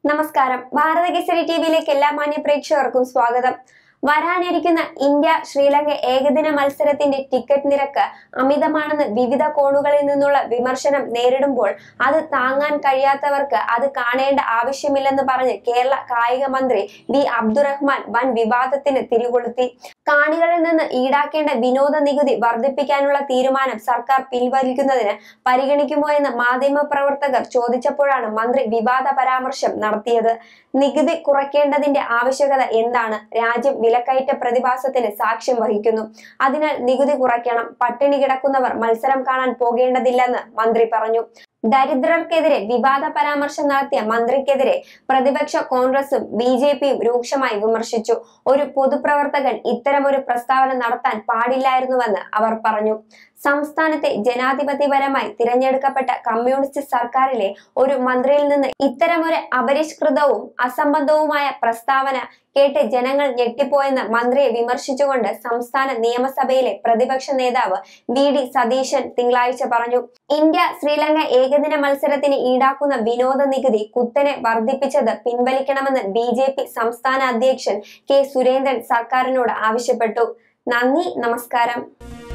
നമസ്കാരം ഭാരതകേസരി ടിവിയിലേക്ക് എല്ലാ മാന്യ പ്രേക്ഷകർക്കും സ്വാഗതം വരാനിരിക്കുന്ന ഇന്ത്യ ശ്രീലങ്ക ഏകദിന മത്സരത്തിന്റെ ടിക്കറ്റ് നിരക്ക് അമിതമാണെന്ന് വിവിധ കോണുകളിൽ നിന്നുള്ള വിമർശനം നേരിടുമ്പോൾ അത് താങ്ങാൻ കഴിയാത്തവർക്ക് അത് കാണേണ്ട ആവശ്യമില്ലെന്ന് പറഞ്ഞ് കേരള കായിക മന്ത്രി വി അബ്ദുറഹ്മാൻ വൻ വിവാദത്തിന് തിരികൊളുത്തി കാണികളിൽ നിന്ന് ഈടാക്കേണ്ട വിനോദ നികുതി വർദ്ധിപ്പിക്കാനുള്ള തീരുമാനം സർക്കാർ പിൻവലിക്കുന്നതിന് പരിഗണിക്കുമോ എന്ന് മാധ്യമ പ്രവർത്തകർ ചോദിച്ചപ്പോഴാണ് മന്ത്രി വിവാദ പരാമർശം നടത്തിയത് നികുതി കുറയ്ക്കേണ്ടതിന്റെ ആവശ്യകത എന്താണ് രാജ്യം വിലക്കയറ്റ പ്രതിഭാസത്തിന് സാക്ഷ്യം വഹിക്കുന്നു അതിനാൽ നികുതി കുറയ്ക്കണം പട്ടിണി കിടക്കുന്നവർ മത്സരം കാണാൻ പോകേണ്ടതില്ലെന്ന് മന്ത്രി പറഞ്ഞു ദരിദ്രർക്കെതിരെ വിവാദ പരാമർശം നടത്തിയ മന്ത്രിക്കെതിരെ പ്രതിപക്ഷ കോൺഗ്രസും ബി ജെ പിയും രൂക്ഷമായി വിമർശിച്ചു ഒരു പൊതുപ്രവർത്തകൻ ഇത്തരമൊരു പ്രസ്താവന നടത്താൻ പാടില്ലായിരുന്നുവെന്ന് അവർ പറഞ്ഞു സംസ്ഥാനത്തെ ജനാധിപത്യപരമായി തിരഞ്ഞെടുക്കപ്പെട്ട കമ്മ്യൂണിസ്റ്റ് സർക്കാരിലെ ഒരു മന്ത്രിയിൽ നിന്ന് ഇത്തരമൊരു അപരിഷ്കൃതവും അസംബന്ധവുമായ പ്രസ്താവന കേട്ട് ജനങ്ങൾ ഞെട്ടിപ്പോയെന്ന് മന്ത്രിയെ വിമർശിച്ചുകൊണ്ട് സംസ്ഥാന നിയമസഭയിലെ പ്രതിപക്ഷ നേതാവ് വി ഡി സതീശൻ തിങ്കളാഴ്ച പറഞ്ഞു ഇന്ത്യ ശ്രീലങ്ക ഏകദിന മത്സരത്തിന് ഈടാക്കുന്ന വിനോദ നികുതി കുത്തനെ വർദ്ധിപ്പിച്ചത് പിൻവലിക്കണമെന്ന് ബി ജെ പി സംസ്ഥാന അധ്യക്ഷൻ കെ സുരേന്ദ്രൻ സർക്കാരിനോട് ആവശ്യപ്പെട്ടു നന്ദി നമസ്കാരം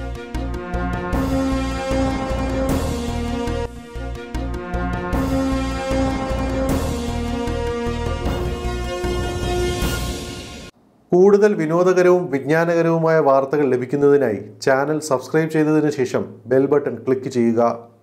കൂടുതൽ വിനോദകരവും വിജ്ഞാനകരവുമായ വാർത്തകൾ ലഭിക്കുന്നതിനായി ചാനൽ സബ്സ്ക്രൈബ് ചെയ്തതിനു ശേഷം ബെൽ ബട്ടൺ ക്ലിക്ക് ചെയ്യുക